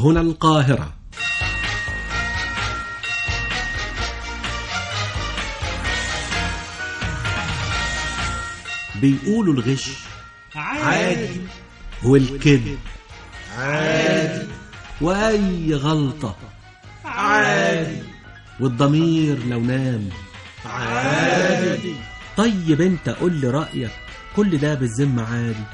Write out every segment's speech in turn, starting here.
هنا القاهرة بيقولوا الغش عادي والكذب عادي وأي غلطة عادي والضمير لو نام عادي طيب انت قول لي رأيك كل ده بالذمة عادي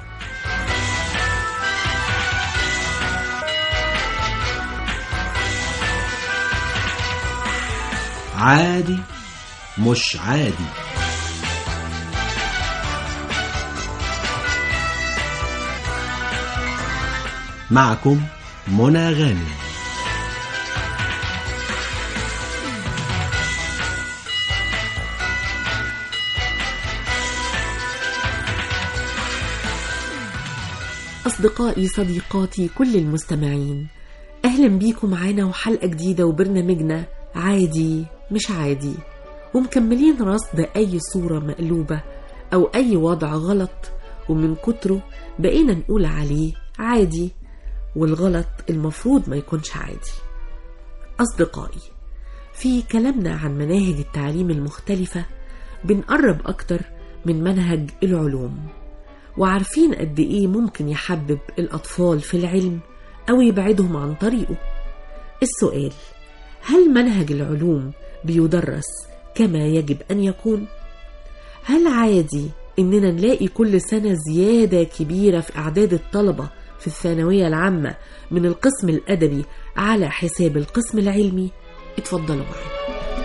عادي مش عادي معكم منى غانم أصدقائي صديقاتي كل المستمعين أهلا بيكم معانا وحلقة جديدة وبرنامجنا عادي مش عادي ومكملين رصد أي صورة مقلوبة أو أي وضع غلط ومن كتره بقينا نقول عليه عادي والغلط المفروض ما يكونش عادي أصدقائي في كلامنا عن مناهج التعليم المختلفة بنقرب أكتر من منهج العلوم وعارفين قد إيه ممكن يحبب الأطفال في العلم أو يبعدهم عن طريقه السؤال هل منهج العلوم بيدرس كما يجب أن يكون؟ هل عادي إننا نلاقي كل سنة زيادة كبيرة في أعداد الطلبة في الثانوية العامة من القسم الأدبي على حساب القسم العلمي؟ اتفضلوا معانا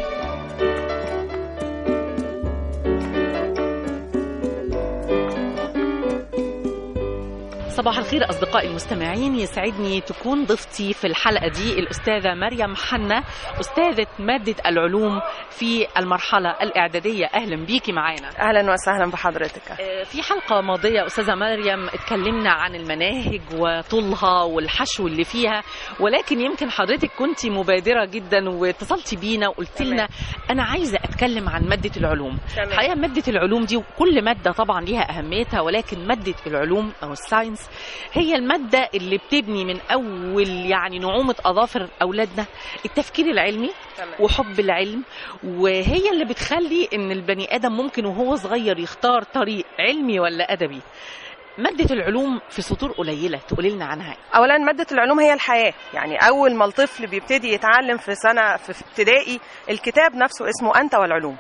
صباح الخير أصدقائي المستمعين يسعدني تكون ضيفتي في الحلقة دي الأستاذة مريم حنا أستاذة مادة العلوم في المرحلة الإعدادية أهلا بيكي معانا اهلا وسهلا بحضرتك آه، في حلقة ماضية أستاذة مريم اتكلمنا عن المناهج وطولها والحشو اللي فيها ولكن يمكن حضرتك كنت مبادرة جدا واتصلتي بينا وقلت لنا أنا عايزة أتكلم عن مادة العلوم تمام. الحقيقة مادة العلوم دي وكل مادة طبعا ليها أهميتها ولكن مادة العلوم أو الساينس هي المادة اللي بتبني من أول يعني نعومة أظافر أولادنا التفكير العلمي تمام. وحب العلم وهي اللي بتخلي ان البني ادم ممكن وهو صغير يختار طريق علمي ولا ادبي مادة العلوم في سطور قليلة تقولي لنا عنها إيه؟ اولا ماده العلوم هي الحياه يعني اول ما الطفل بيبتدي يتعلم في سنه في في ابتدائي الكتاب نفسه اسمه انت والعلوم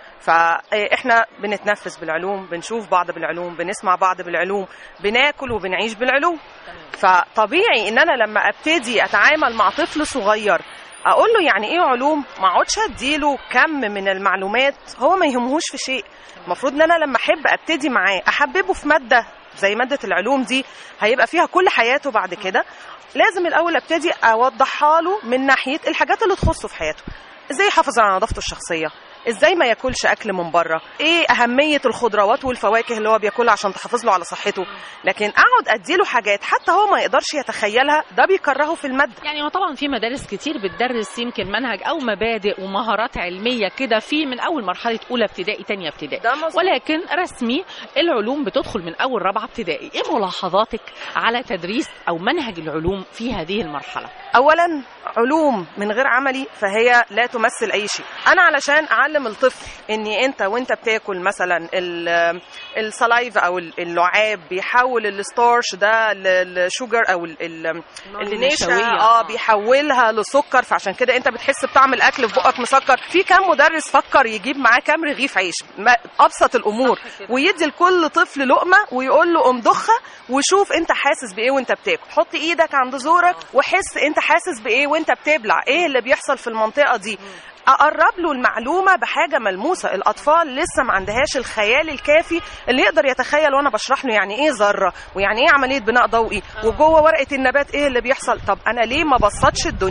فاحنا بنتنفس بالعلوم بنشوف بعض بالعلوم بنسمع بعض بالعلوم بناكل وبنعيش بالعلوم فطبيعي ان انا لما ابتدي اتعامل مع طفل صغير اقول له يعني ايه علوم ما اقعدش اديله كم من المعلومات هو ما يهمهوش في شيء المفروض ان انا لما احب ابتدي معاه احببه في ماده زي ماده العلوم دي هيبقى فيها كل حياته بعد كده لازم الاول ابتدي اوضحها له من ناحيه الحاجات اللي تخصه في حياته ازاي يحافظ على نظافته الشخصيه ازاي ما ياكلش اكل من بره ايه اهميه الخضروات والفواكه اللي هو بياكلها عشان تحافظ له على صحته لكن اقعد اديله حاجات حتى هو ما يقدرش يتخيلها ده بيكرهه في الماده يعني هو طبعا في مدارس كتير بتدرس يمكن منهج او مبادئ ومهارات علميه كده في من اول مرحله اولى ابتدائي تانية ابتدائي ده مظبوط. ولكن رسمي العلوم بتدخل من اول رابعه ابتدائي ايه ملاحظاتك على تدريس او منهج العلوم في هذه المرحله اولا علوم من غير عملي فهي لا تمثل اي شيء انا علشان اعلم الطفل اني انت وانت بتاكل مثلا ال- السلايف او اللعاب بيحول الستارش ده للشوجر او ال- ال- النشا النشوية. اه بيحولها لسكر فعشان كده انت بتحس بطعم الاكل في بقك مسكر في كام مدرس فكر يجيب معاه كام رغيف عيش ما- ابسط الامور ويدي لكل طفل لقمه ويقول له امضخها وشوف انت حاسس بايه وانت بتاكل حط ايدك عند زورك وحس انت حاسس بايه وانت بتبلع ايه اللي بيحصل في المنطقه دي اقرب له المعلومه بحاجه ملموسه الاطفال لسه ما عندهاش الخيال الكافي اللي يقدر يتخيل وانا بشرح له يعني ايه ذره ويعني ايه عمليه بناء ضوئي وجوه ورقه النبات ايه اللي بيحصل طب انا ليه ما بسطش الدنيا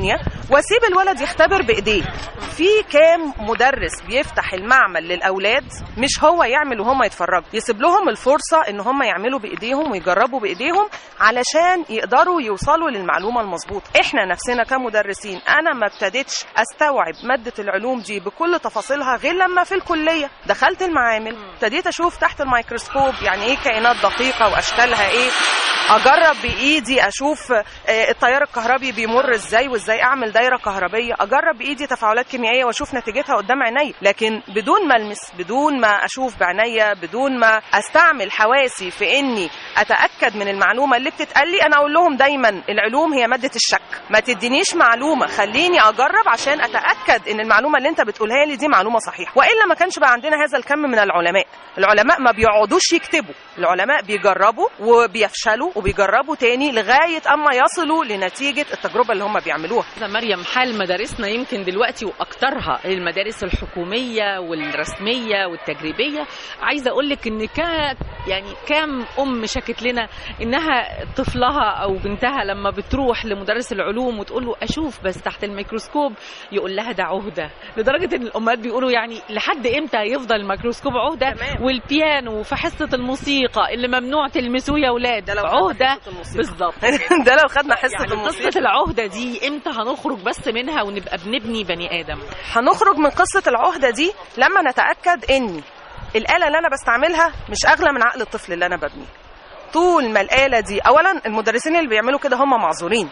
واسيب الولد يختبر بايديه في كام مدرس بيفتح المعمل للاولاد مش هو يعمل وهم يتفرجوا يسيب لهم الفرصه ان هم يعملوا بايديهم ويجربوا بايديهم علشان يقدروا يوصلوا للمعلومه المظبوطه احنا نفسنا كمدرسين انا ما ابتديتش استوعب ماده العلوم دي بكل تفاصيلها غير لما في الكليه دخلت المعامل ابتديت اشوف تحت الميكروسكوب يعني ايه كائنات دقيقه واشكالها ايه اجرب بايدي اشوف آه، التيار الكهربي بيمر ازاي وازاي اعمل دايره كهربيه اجرب بايدي تفاعلات كيميائيه واشوف نتيجتها قدام عيني لكن بدون ما المس بدون ما اشوف بعينيا بدون ما استعمل حواسي في اني اتاكد من المعلومه اللي بتتقال لي انا اقول لهم دايما العلوم هي ماده الشك ما تدينيش معلومه خليني اجرب عشان اتاكد ان المعلومه اللي انت بتقولها لي دي معلومه صحيحه والا ما كانش بقى عندنا هذا الكم من العلماء العلماء ما بيقعدوش يكتبوا العلماء بيجربوا وبيفشلوا وبيجربوا تاني لغايه اما يصلوا لنتيجه التجربه اللي هم بيعملوها أستاذة مريم حال مدارسنا يمكن دلوقتي واكثرها المدارس الحكوميه والرسميه والتجريبيه عايزه اقول لك ان كا يعني كام ام شكت لنا انها طفلها او بنتها لما بتروح لمدرس العلوم وتقول له اشوف بس تحت الميكروسكوب يقول لها ده عهده لدرجه ان الامهات بيقولوا يعني لحد امتى هيفضل الميكروسكوب عهده تمام. والبيانو في حصه الموسيقى اللي ممنوع تلمسوه يا اولاد ده لو خدنا عهده حصة الموسيقى. بالظبط ده لو خدنا حصه يعني الموسيقى قصة العهدة دي امتى هنخرج بس منها ونبقى بنبني بني آدم هنخرج من قصة العهدة دي لما نتأكد إني الآلة اللي أنا بستعملها مش أغلى من عقل الطفل اللي أنا ببنيه طول ما الآلة دي أولا المدرسين اللي بيعملوا كده هم معذورين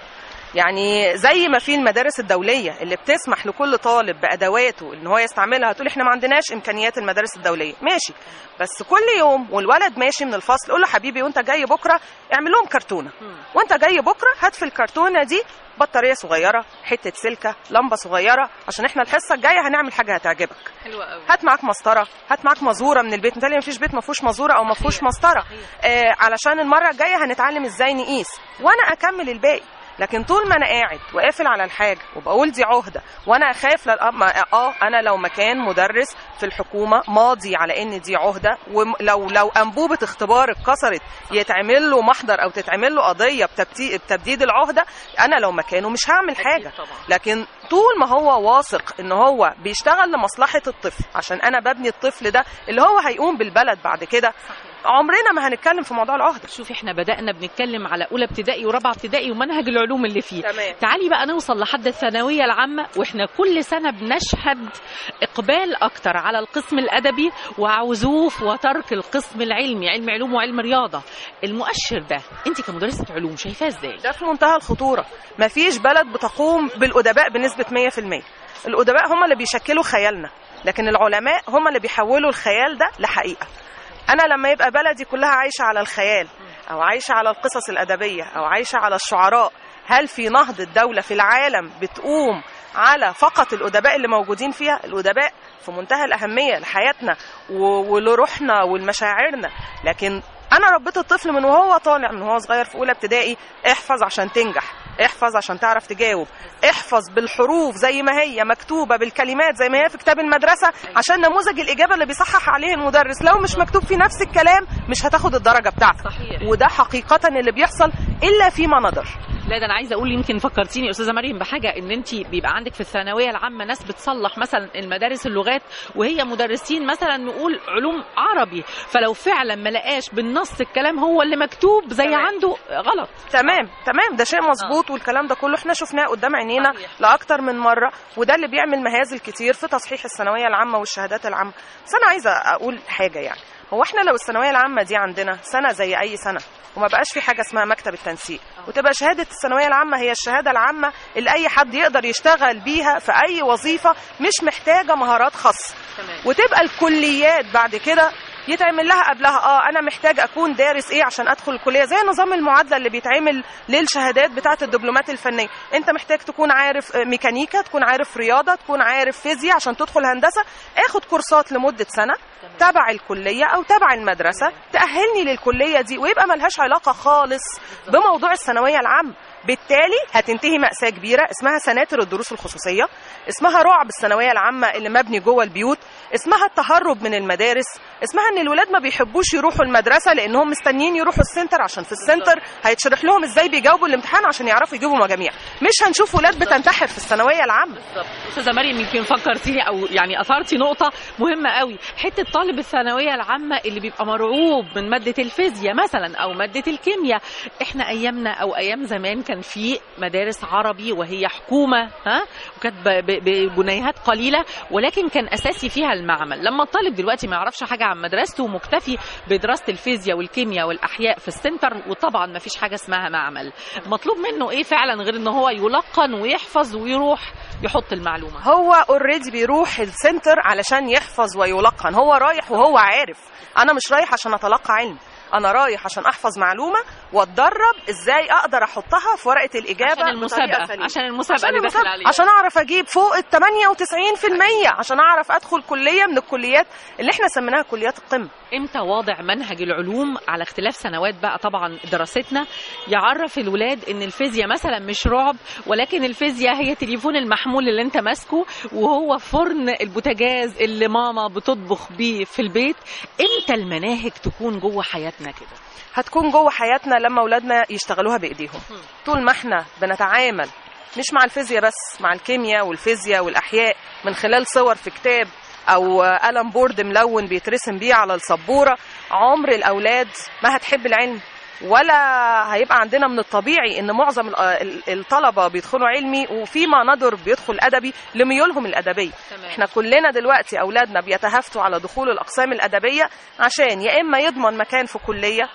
يعني زي ما في المدارس الدولية اللي بتسمح لكل طالب بأدواته إن هو يستعملها تقول إحنا ما عندناش إمكانيات المدارس الدولية ماشي بس كل يوم والولد ماشي من الفصل قول له حبيبي وأنت جاي بكرة اعمل لهم كرتونة وأنت جاي بكرة هات في الكرتونة دي بطارية صغيرة حتة سلكة لمبة صغيرة عشان إحنا الحصة الجاية هنعمل حاجة هتعجبك حلوة قوي هات معاك مسطره هات معاك مزوره من البيت متهيألي مفيش بيت ما فيهوش مزوره او ما فيهوش مسطره آه علشان المره الجايه هنتعلم ازاي نقيس وانا اكمل الباقي لكن طول ما انا قاعد وقافل على الحاجه وبقول دي عهده وانا اخاف لل... ما- اه انا لو مكان مدرس في الحكومه ماضي على ان دي عهده ولو لو انبوبه اختبار اتكسرت يتعمل له محضر او تتعمل له قضيه بتبتي... بتبديد العهده انا لو مكانه مش هعمل حاجه طبعا. لكن طول ما هو واثق ان هو بيشتغل لمصلحه الطفل عشان انا ببني الطفل ده اللي هو هيقوم بالبلد بعد كده عمرنا ما هنتكلم في موضوع العهده شوفي احنا بدأنا بنتكلم على أولى ابتدائي ورابعة ابتدائي ومنهج العلوم اللي فيه تمام. تعالي بقى نوصل لحد الثانوية العامة واحنا كل سنة بنشهد إقبال أكتر على القسم الأدبي وعزوف وترك القسم العلمي علم علوم وعلم رياضة المؤشر ده انت كمدرسة علوم شايفاه ازاي؟ ده في منتهى الخطوره مفيش بلد بتقوم بالادباء بنسبه 100% الادباء هم اللي بيشكلوا خيالنا لكن العلماء هم اللي بيحولوا الخيال ده لحقيقه انا لما يبقى بلدي كلها عايشه على الخيال او عايشه على القصص الادبيه او عايشه على الشعراء هل في نهضه دوله في العالم بتقوم على فقط الادباء اللي موجودين فيها الادباء في منتهى الاهميه لحياتنا و- ولروحنا ولمشاعرنا لكن انا ربيت الطفل من وهو طالع من وهو صغير في اولى ابتدائي احفظ عشان تنجح احفظ عشان تعرف تجاوب احفظ بالحروف زي ما هي مكتوبه بالكلمات زي ما هي في كتاب المدرسه عشان نموذج الاجابه اللي بيصحح عليه المدرس لو مش مكتوب فيه نفس الكلام مش هتاخد الدرجه بتاعتك صحيح. وده حقيقه اللي بيحصل الا فيما نظر لا ده انا عايزه اقول يمكن فكرتيني يا استاذه مريم بحاجه ان انت بيبقى عندك في الثانويه العامه ناس بتصلح مثلا المدارس اللغات وهي مدرسين مثلا نقول علوم عربي فلو فعلا ما لقاش بالنص الكلام هو اللي مكتوب زي تمام. عنده غلط تمام تمام ده شيء مظبوط والكلام ده كله احنا شفناه قدام عينينا صحيح. لاكتر من مره وده اللي بيعمل مهازل كتير في تصحيح الثانويه العامه والشهادات العامه بس انا عايزه اقول حاجه يعني هو احنا لو الثانويه العامه دي عندنا سنه زي اي سنه وما بقاش في حاجه اسمها مكتب التنسيق وتبقى شهاده الثانويه العامه هي الشهاده العامه اللي اي حد يقدر يشتغل بيها في اي وظيفه مش محتاجه مهارات خاصه تمام وتبقى الكليات بعد كده يتعمل لها قبلها اه انا محتاج اكون دارس ايه عشان ادخل الكليه زي نظام المعادله اللي بيتعمل للشهادات بتاعه الدبلومات الفنيه انت محتاج تكون عارف آه، ميكانيكا تكون عارف رياضه تكون عارف فيزياء عشان تدخل هندسه اخد كورسات لمده سنه تبع الكليه او تبع المدرسه تاهلني للكليه دي ويبقى ملهاش علاقه خالص بموضوع الثانويه العامه بالتالي هتنتهي مأساة كبيرة اسمها سناتر الدروس الخصوصية اسمها رعب الثانوية العامة اللي مبني جوه البيوت اسمها التهرب من المدارس اسمها ان الولاد ما بيحبوش يروحوا المدرسة لانهم مستنيين يروحوا السنتر عشان في السنتر هيتشرح لهم ازاي بيجاوبوا الامتحان عشان يعرفوا يجيبوا مجاميع مش هنشوف ولاد بتنتحر في الثانوية العامة استاذه مريم يمكن فكرتيني او يعني اثرتي نقطه مهمه قوي حته طالب الثانويه العامه اللي بيبقى مرعوب من ماده الفيزياء مثلا او ماده الكيمياء احنا ايامنا او ايام زمان كان في مدارس عربي وهي حكومه ها وكانت ب- ب- بجنيهات قليله ولكن كان اساسي فيها المعمل لما الطالب دلوقتي ما يعرفش حاجه عن مدرسته ومكتفي بدراسه الفيزياء والكيمياء والاحياء في السنتر وطبعا ما فيش حاجه اسمها معمل مطلوب منه ايه فعلا غير ان هو يلقن ويحفظ ويروح يحط المعلومه هو اوريدي بيروح السنتر علشان يحفظ ويلقن هو رايح وهو عارف انا مش رايح عشان اتلقى علم انا رايح عشان احفظ معلومه واتدرب ازاي اقدر احطها في ورقه الاجابه عشان بطريقة المسابقه سليمة. عشان المسابقه عشان, اللي داخل المسابقة. عليها عشان اعرف اجيب فوق ال 98% عشان اعرف ادخل كليه من الكليات اللي احنا سميناها كليات القمه امتى واضع منهج العلوم على اختلاف سنوات بقى طبعا دراستنا يعرف الولاد ان الفيزياء مثلا مش رعب ولكن الفيزياء هي تليفون المحمول اللي انت ماسكه وهو فرن البوتاجاز اللي ماما بتطبخ بيه في البيت امتى المناهج تكون جوه حياتنا كده هتكون جوه حياتنا لما اولادنا يشتغلوها بايديهم طول ما احنا بنتعامل مش مع الفيزياء بس مع الكيمياء والفيزياء والاحياء من خلال صور في كتاب او قلم بورد ملون بيترسم بيه على السبوره عمر الاولاد ما هتحب العلم ولا هيبقى عندنا من الطبيعي ان معظم ال- ال- الطلبه بيدخلوا علمي وفيما ندر بيدخل ادبي لميولهم الادبيه تمام. احنا كلنا دلوقتي اولادنا بيتهافتوا على دخول الاقسام الادبيه عشان يا اما يضمن مكان في كليه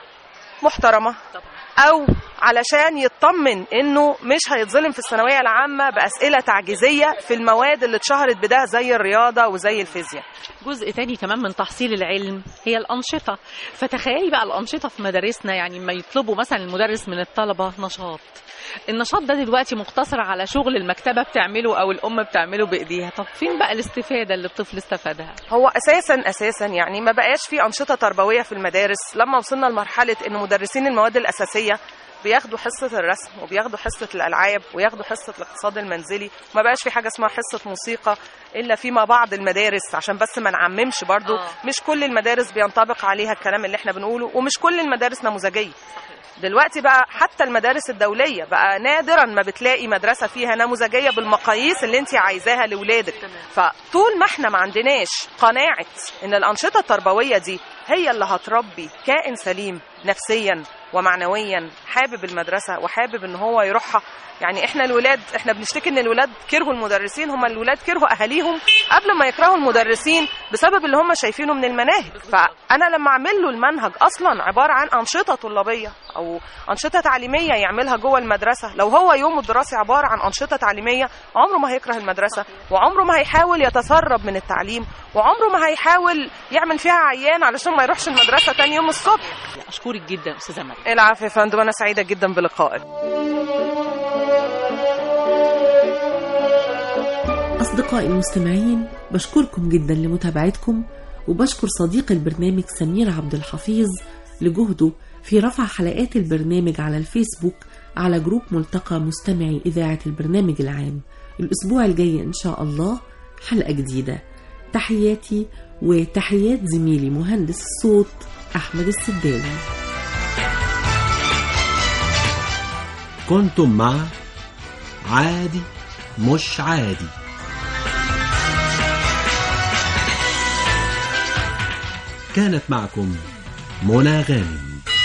محترمه طبعا او علشان يطمن انه مش هيتظلم في الثانويه العامه باسئله تعجيزيه في المواد اللي اتشهرت بده زي الرياضه وزي الفيزياء جزء تاني كمان من تحصيل العلم هي الأنشطة فتخيلي بقى الأنشطة في مدارسنا يعني ما يطلبوا مثلا المدرس من الطلبة نشاط النشاط ده دلوقتي مقتصر على شغل المكتبة بتعمله أو الأم بتعمله بإيديها طب فين بقى الاستفادة اللي الطفل استفادها هو اساسا اساسا يعني ما بقاش في انشطه تربويه في المدارس لما وصلنا لمرحله ان مدرسين المواد الاساسيه بياخدوا حصة الرسم وبياخدوا حصة الألعاب وياخدوا حصة الاقتصاد المنزلي ما بقاش في حاجة اسمها حصة موسيقى إلا فيما بعض المدارس عشان بس ما نعممش برضو آه. مش كل المدارس بينطبق عليها الكلام اللي احنا بنقوله ومش كل المدارس نموذجية دلوقتي بقى حتى المدارس الدولية بقى نادرا ما بتلاقي مدرسة فيها نموذجية بالمقاييس اللي انت عايزاها لولادك فطول ما احنا ما عندناش قناعة ان الأنشطة التربوية دي هي اللي هتربي كائن سليم نفسيا ومعنويا حابب المدرسة وحابب ان هو يروحها يعني احنا الولاد احنا بنشتكي ان الولاد كرهوا المدرسين هم الولاد كرهوا اهاليهم قبل ما يكرهوا المدرسين بسبب اللي هم شايفينه من المناهج فانا لما اعمل له المنهج اصلا عباره عن انشطه طلابيه او انشطه تعليميه يعملها جوه المدرسه لو هو يومه الدراسي عباره عن انشطه تعليميه عمره ما هيكره المدرسه وعمره ما هيحاول يتسرب من التعليم وعمره ما هيحاول يعمل فيها عيان علشان ما يروحش المدرسه تاني يوم الصبح أشكرك جدا أستاذة مريم العافيه يا فندم انا سعيده جدا بلقائك أصدقائي المستمعين بشكركم جدا لمتابعتكم وبشكر صديق البرنامج سمير عبد الحفيظ لجهده في رفع حلقات البرنامج على الفيسبوك على جروب ملتقى مستمعي إذاعة البرنامج العام الأسبوع الجاي إن شاء الله حلقة جديدة تحياتي وتحيات زميلي مهندس الصوت أحمد السداوي كنتم مع عادي مش عادي كانت معكم منى غانم